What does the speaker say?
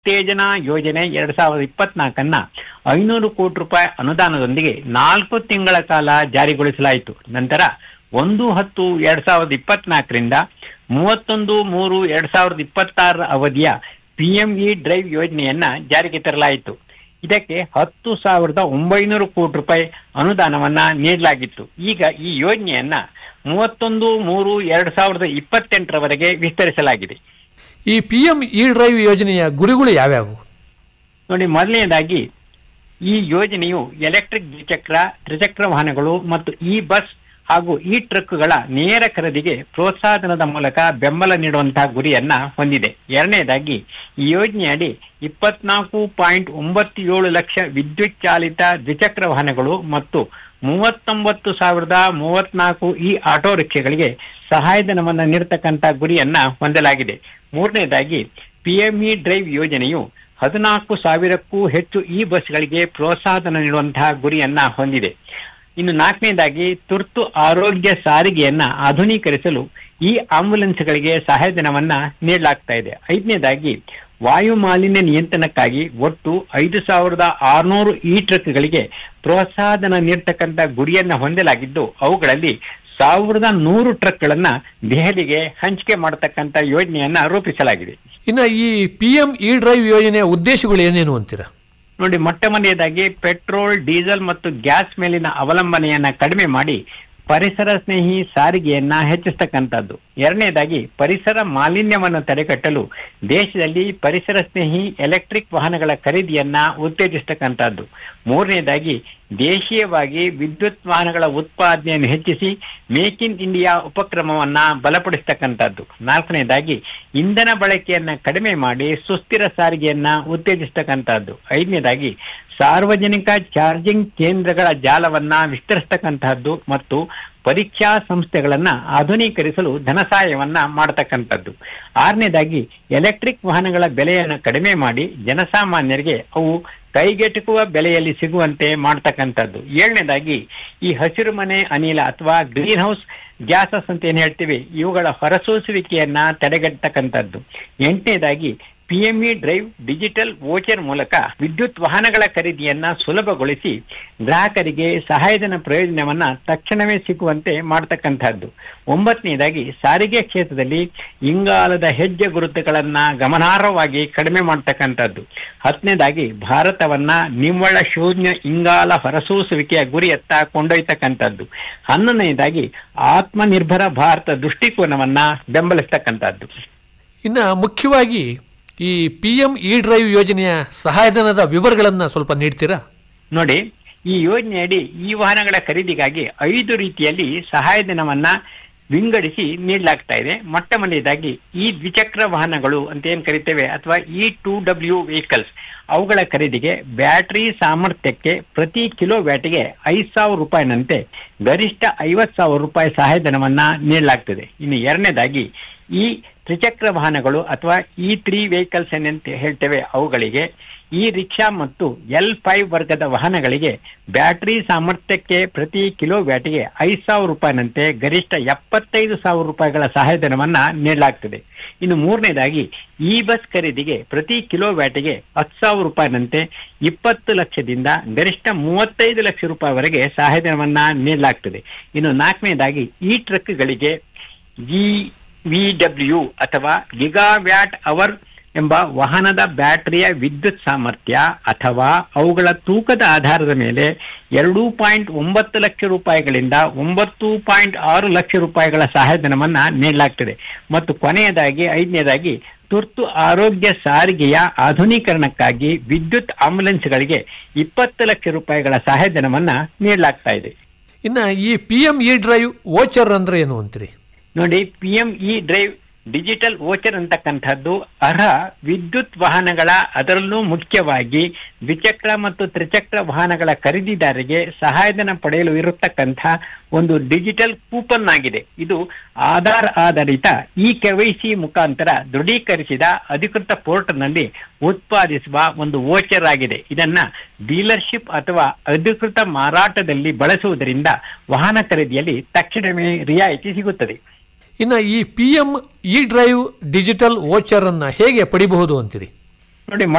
ಉತ್ತೇಜನ ಯೋಜನೆ ಎರಡ್ ಸಾವಿರದ ಇಪ್ಪತ್ನಾಲ್ಕನ್ನ ಐನೂರು ಕೋಟಿ ರೂಪಾಯಿ ಅನುದಾನದೊಂದಿಗೆ ನಾಲ್ಕು ತಿಂಗಳ ಕಾಲ ಜಾರಿಗೊಳಿಸಲಾಯಿತು ನಂತರ ಒಂದು ಹತ್ತು ಎರಡ್ ಸಾವಿರದ ಇಪ್ಪತ್ನಾಲ್ಕರಿಂದ ಮೂವತ್ತೊಂದು ಮೂರು ಎರಡ್ ಸಾವಿರದ ಇಪ್ಪತ್ತಾರರ ಅವಧಿಯ ಪಿಎಂಇ ಡ್ರೈವ್ ಯೋಜನೆಯನ್ನ ಜಾರಿಗೆ ತರಲಾಯಿತು ಇದಕ್ಕೆ ಹತ್ತು ಸಾವಿರದ ಒಂಬೈನೂರು ಕೋಟಿ ರೂಪಾಯಿ ಅನುದಾನವನ್ನ ನೀಡಲಾಗಿತ್ತು ಈಗ ಈ ಯೋಜನೆಯನ್ನ ಮೂವತ್ತೊಂದು ಮೂರು ಎರಡ್ ಸಾವಿರದ ಇಪ್ಪತ್ತೆಂಟರವರೆಗೆ ವಿಸ್ತರಿಸಲಾಗಿದೆ ಈ ಪಿ ಎಂ ಇ ಡ್ರೈವ್ ಯೋಜನೆಯ ಗುರಿಗಳು ಯಾವ್ಯಾವು ನೋಡಿ ಮೊದಲನೇದಾಗಿ ಈ ಯೋಜನೆಯು ಎಲೆಕ್ಟ್ರಿಕ್ ದ್ವಿಚಕ್ರ ತ್ರಿಚಕ್ರ ವಾಹನಗಳು ಮತ್ತು ಇ ಬಸ್ ಹಾಗೂ ಇ ಟ್ರಕ್ಗಳ ನೇರ ಖರೀದಿಗೆ ಪ್ರೋತ್ಸಾಹಧನದ ಮೂಲಕ ಬೆಂಬಲ ನೀಡುವಂತಹ ಗುರಿಯನ್ನ ಹೊಂದಿದೆ ಎರಡನೇದಾಗಿ ಈ ಯೋಜನೆಯಡಿ ಇಪ್ಪತ್ನಾಲ್ಕು ಪಾಯಿಂಟ್ ಒಂಬತ್ತು ಏಳು ಲಕ್ಷ ವಿದ್ಯುತ್ ಚಾಲಿತ ದ್ವಿಚಕ್ರ ವಾಹನಗಳು ಮತ್ತು ಮೂವತ್ತೊಂಬತ್ತು ಸಾವಿರದ ಮೂವತ್ನಾಲ್ಕು ಈ ಆಟೋ ರಿಕ್ಷಾಗಳಿಗೆ ಸಹಾಯಧನವನ್ನ ನೀಡತಕ್ಕಂತ ಗುರಿಯನ್ನ ಹೊಂದಲಾಗಿದೆ ಮೂರನೇದಾಗಿ ಪಿಎಂಇ ಡ್ರೈವ್ ಯೋಜನೆಯು ಹದಿನಾಲ್ಕು ಸಾವಿರಕ್ಕೂ ಹೆಚ್ಚು ಈ ಬಸ್ಗಳಿಗೆ ಪ್ರೋತ್ಸಾಹಧನ ನೀಡುವಂತಹ ಗುರಿಯನ್ನ ಹೊಂದಿದೆ ಇನ್ನು ನಾಲ್ಕನೇದಾಗಿ ತುರ್ತು ಆರೋಗ್ಯ ಸಾರಿಗೆಯನ್ನ ಆಧುನೀಕರಿಸಲು ಈ ಆಂಬ್ಯುಲೆನ್ಸ್ಗಳಿಗೆ ಸಹಾಯಧನವನ್ನ ನೀಡಲಾಗ್ತಾ ಇದೆ ಐದನೇದಾಗಿ ವಾಯು ಮಾಲಿನ್ಯ ನಿಯಂತ್ರಣಕ್ಕಾಗಿ ಒಟ್ಟು ಐದು ಸಾವಿರದ ಆರುನೂರು ಈ ಟ್ರಕ್ಗಳಿಗೆ ಪ್ರೋತ್ಸಾಹಧನ ನೀಡತಕ್ಕಂತ ಗುರಿಯನ್ನ ಹೊಂದಲಾಗಿದ್ದು ಅವುಗಳಲ್ಲಿ ಸಾವಿರದ ನೂರು ಟ್ರಕ್ಗಳನ್ನ ದೆಹಲಿಗೆ ಹಂಚಿಕೆ ಮಾಡತಕ್ಕಂತ ಯೋಜನೆಯನ್ನ ರೂಪಿಸಲಾಗಿದೆ ಇನ್ನು ಈ ಪಿ ಎಂ ಇ ಡ್ರೈವ್ ಯೋಜನೆಯ ಉದ್ದೇಶಗಳು ಏನೇನು ಅಂತೀರಾ ನೋಡಿ ಮೊಟ್ಟ ಮೊದಲನೇದಾಗಿ ಪೆಟ್ರೋಲ್ ಡೀಸೆಲ್ ಮತ್ತು ಗ್ಯಾಸ್ ಮೇಲಿನ ಅವಲಂಬನೆಯನ್ನ ಕಡಿಮೆ ಮಾಡಿ ಪರಿಸರ ಸ್ನೇಹಿ ಸಾರಿಗೆಯನ್ನ ಹೆಚ್ಚಿಸ್ತಕ್ಕಂಥದ್ದು ಎರಡನೇದಾಗಿ ಪರಿಸರ ಮಾಲಿನ್ಯವನ್ನು ತಡೆಗಟ್ಟಲು ದೇಶದಲ್ಲಿ ಪರಿಸರ ಸ್ನೇಹಿ ಎಲೆಕ್ಟ್ರಿಕ್ ವಾಹನಗಳ ಖರೀದಿಯನ್ನ ಉತ್ತೇಜಿಸ್ತಕ್ಕಂಥದ್ದು ಮೂರನೇದಾಗಿ ದೇಶೀಯವಾಗಿ ವಿದ್ಯುತ್ ವಾಹನಗಳ ಉತ್ಪಾದನೆಯನ್ನು ಹೆಚ್ಚಿಸಿ ಮೇಕ್ ಇನ್ ಇಂಡಿಯಾ ಉಪಕ್ರಮವನ್ನ ಬಲಪಡಿಸ್ತಕ್ಕಂಥದ್ದು ನಾಲ್ಕನೇದಾಗಿ ಇಂಧನ ಬಳಕೆಯನ್ನ ಕಡಿಮೆ ಮಾಡಿ ಸುಸ್ಥಿರ ಸಾರಿಗೆಯನ್ನ ಉತ್ತೇಜಿಸ್ತಕ್ಕಂಥದ್ದು ಐದನೇದಾಗಿ ಸಾರ್ವಜನಿಕ ಚಾರ್ಜಿಂಗ್ ಕೇಂದ್ರಗಳ ಜಾಲವನ್ನ ವಿಸ್ತರಿಸ್ತಕ್ಕಂತಹದ್ದು ಮತ್ತು ಪರೀಕ್ಷಾ ಸಂಸ್ಥೆಗಳನ್ನ ಆಧುನೀಕರಿಸಲು ಧನ ಸಹಾಯವನ್ನ ಮಾಡತಕ್ಕಂಥದ್ದು ಆರನೇದಾಗಿ ಎಲೆಕ್ಟ್ರಿಕ್ ವಾಹನಗಳ ಬೆಲೆಯನ್ನು ಕಡಿಮೆ ಮಾಡಿ ಜನಸಾಮಾನ್ಯರಿಗೆ ಅವು ಕೈಗೆಟುಕುವ ಬೆಲೆಯಲ್ಲಿ ಸಿಗುವಂತೆ ಮಾಡ್ತಕ್ಕಂಥದ್ದು ಏಳನೇದಾಗಿ ಈ ಹಸಿರು ಮನೆ ಅನಿಲ ಅಥವಾ ಗ್ರೀನ್ ಹೌಸ್ ಗ್ಯಾಸಸ್ ಅಂತ ಏನ್ ಹೇಳ್ತೀವಿ ಇವುಗಳ ಹೊರಸೂಸುವಿಕೆಯನ್ನ ತಡೆಗಟ್ಟತಕ್ಕಂಥದ್ದು ಎಂಟನೇದಾಗಿ ಪಿಎಂಇ ಡ್ರೈವ್ ಡಿಜಿಟಲ್ ವೋಚರ್ ಮೂಲಕ ವಿದ್ಯುತ್ ವಾಹನಗಳ ಖರೀದಿಯನ್ನ ಸುಲಭಗೊಳಿಸಿ ಗ್ರಾಹಕರಿಗೆ ಸಹಾಯಧನ ಪ್ರಯೋಜನವನ್ನ ತಕ್ಷಣವೇ ಸಿಗುವಂತೆ ಮಾಡತಕ್ಕಂತಹದ್ದು ಒಂಬತ್ತನೇದಾಗಿ ಸಾರಿಗೆ ಕ್ಷೇತ್ರದಲ್ಲಿ ಇಂಗಾಲದ ಹೆಜ್ಜೆ ಗುರುತುಗಳನ್ನ ಗಮನಾರ್ಹವಾಗಿ ಕಡಿಮೆ ಮಾಡತಕ್ಕಂಥದ್ದು ಹತ್ತನೇದಾಗಿ ಭಾರತವನ್ನ ನಿವ್ವಳ ಶೂನ್ಯ ಇಂಗಾಲ ಹೊರಸೂಸುವಿಕೆಯ ಗುರಿಯತ್ತ ಕೊಂಡೊಯ್ತಕ್ಕಂಥದ್ದು ಹನ್ನೊಂದನೇದಾಗಿ ಆತ್ಮನಿರ್ಭರ ಭಾರತ ದೃಷ್ಟಿಕೋನವನ್ನ ಬೆಂಬಲಿಸ್ತಕ್ಕಂಥದ್ದು ಇನ್ನು ಮುಖ್ಯವಾಗಿ ಈ ಪಿ ಎಂ ಇ ಡ್ರೈವ್ ಯೋಜನೆಯ ಸಹಾಯಧನದ ವಿವರಗಳನ್ನು ಸ್ವಲ್ಪ ನೀಡ್ತೀರಾ ನೋಡಿ ಈ ಯೋಜನೆಯಡಿ ಈ ವಾಹನಗಳ ಖರೀದಿಗಾಗಿ ಐದು ರೀತಿಯಲ್ಲಿ ಸಹಾಯಧನವನ್ನ ವಿಂಗಡಿಸಿ ನೀಡಲಾಗ್ತಾ ಇದೆ ಮೊಟ್ಟ ಮೊದಲನೇದಾಗಿ ಈ ದ್ವಿಚಕ್ರ ವಾಹನಗಳು ಅಂತ ಏನ್ ಕರಿತೇವೆ ಅಥವಾ ಇ ಟು ಡಬ್ಲ್ಯೂ ವೆಹಿಕಲ್ಸ್ ಅವುಗಳ ಖರೀದಿಗೆ ಬ್ಯಾಟರಿ ಸಾಮರ್ಥ್ಯಕ್ಕೆ ಪ್ರತಿ ಕಿಲೋ ವ್ಯಾಟಿಗೆ ಐದ್ ಸಾವಿರ ರೂಪಾಯಿನಂತೆ ಗರಿಷ್ಠ ಐವತ್ ಸಾವಿರ ರೂಪಾಯಿ ಸಹಾಯಧನವನ್ನ ನೀಡಲಾಗ್ತದೆ ಇನ್ನು ಎರಡನೇದಾಗಿ ಈ ತ್ರಿಚಕ್ರ ವಾಹನಗಳು ಅಥವಾ ಇ ತ್ರೀ ವೆಹಿಕಲ್ಸ್ ಏನಂತ ಹೇಳ್ತೇವೆ ಅವುಗಳಿಗೆ ಈ ರಿಕ್ಷಾ ಮತ್ತು ಎಲ್ ಫೈವ್ ವರ್ಗದ ವಾಹನಗಳಿಗೆ ಬ್ಯಾಟರಿ ಸಾಮರ್ಥ್ಯಕ್ಕೆ ಪ್ರತಿ ಕಿಲೋ ವ್ಯಾಟಿಗೆ ಐದ್ ಸಾವಿರ ರೂಪಾಯಿನಂತೆ ಗರಿಷ್ಠ ಎಪ್ಪತ್ತೈದು ಸಾವಿರ ರೂಪಾಯಿಗಳ ಸಹಾಯಧನವನ್ನ ನೀಡಲಾಗ್ತದೆ ಇನ್ನು ಮೂರನೇದಾಗಿ ಈ ಬಸ್ ಖರೀದಿಗೆ ಪ್ರತಿ ಕಿಲೋ ವ್ಯಾಟಿಗೆ ಹತ್ತು ಸಾವಿರ ರೂಪಾಯಿನಂತೆ ಇಪ್ಪತ್ತು ಲಕ್ಷದಿಂದ ಗರಿಷ್ಠ ಮೂವತ್ತೈದು ಲಕ್ಷ ರೂಪಾಯಿವರೆಗೆ ಸಹಾಯಧನವನ್ನ ನೀಡಲಾಗ್ತದೆ ಇನ್ನು ನಾಲ್ಕನೇದಾಗಿ ಈ ಟ್ರಕ್ಗಳಿಗೆ ಜಿ ವಿ ಡಬ್ಲ್ಯೂ ಅಥವಾ ಗಿಗಾವ್ಯಾಟ್ ಅವರ್ ಎಂಬ ವಾಹನದ ಬ್ಯಾಟರಿಯ ವಿದ್ಯುತ್ ಸಾಮರ್ಥ್ಯ ಅಥವಾ ಅವುಗಳ ತೂಕದ ಆಧಾರದ ಮೇಲೆ ಎರಡು ಪಾಯಿಂಟ್ ಒಂಬತ್ತು ಲಕ್ಷ ರೂಪಾಯಿಗಳಿಂದ ಒಂಬತ್ತು ಪಾಯಿಂಟ್ ಆರು ಲಕ್ಷ ರೂಪಾಯಿಗಳ ಸಹಾಯಧನವನ್ನ ನೀಡಲಾಗ್ತದೆ ಮತ್ತು ಕೊನೆಯದಾಗಿ ಐದನೇದಾಗಿ ತುರ್ತು ಆರೋಗ್ಯ ಸಾರಿಗೆಯ ಆಧುನೀಕರಣಕ್ಕಾಗಿ ವಿದ್ಯುತ್ ಆಂಬ್ಯುಲೆನ್ಸ್ಗಳಿಗೆ ಇಪ್ಪತ್ತು ಲಕ್ಷ ರೂಪಾಯಿಗಳ ಸಹಾಯಧನವನ್ನ ನೀಡಲಾಗ್ತಾ ಇದೆ ಇನ್ನು ಈ P M E drive voucher ಅಂದ್ರೆ ಏನು ಅಂತೀರಿ ನೋಡಿ P M E drive digital voucher ಅಂತಕ್ಕಂಥದ್ದು ಅರ್ಹ ವಿದ್ಯುತ್ ವಾಹನಗಳ ಅದರಲ್ಲೂ ಮುಖ್ಯವಾಗಿ ದ್ವಿಚಕ್ರ ಮತ್ತು ತ್ರಿಚಕ್ರ ವಾಹನಗಳ ಖರೀದಿದಾರರಿಗೆ ಸಹಾಯಧನ ಪಡೆಯಲು ಇರತಕ್ಕಂಥ ಒಂದು ಡಿಜಿಟಲ್ ಕೂಪನ್ ಆಗಿದೆ ಇದು ಆಧಾರ್ ಆಧಾರಿತ ಇ ಕೆವೈಸಿ ಮುಖಾಂತರ ದೃಢೀಕರಿಸಿದ ಅಧಿಕೃತ ಪೋರ್ಟಲ್ನಲ್ಲಿ ಉತ್ಪಾದಿಸುವ ಒಂದು ವೋಚರ್ ಆಗಿದೆ ಇದನ್ನ ಡೀಲರ್ಶಿಪ್ ಅಥವಾ ಅಧಿಕೃತ ಮಾರಾಟದಲ್ಲಿ ಬಳಸುವುದರಿಂದ ವಾಹನ ಖರೀದಿಯಲ್ಲಿ ತಕ್ಷಣವೇ ರಿಯಾಯಿತಿ ಸಿಗುತ್ತದೆ ಇನ್ನು ಈ P M E drive digital voucher ಅನ್ನ ಹೇಗೆ ಪಡಿಬಹುದು ಅಂತೀರಿ ನೋಡಿ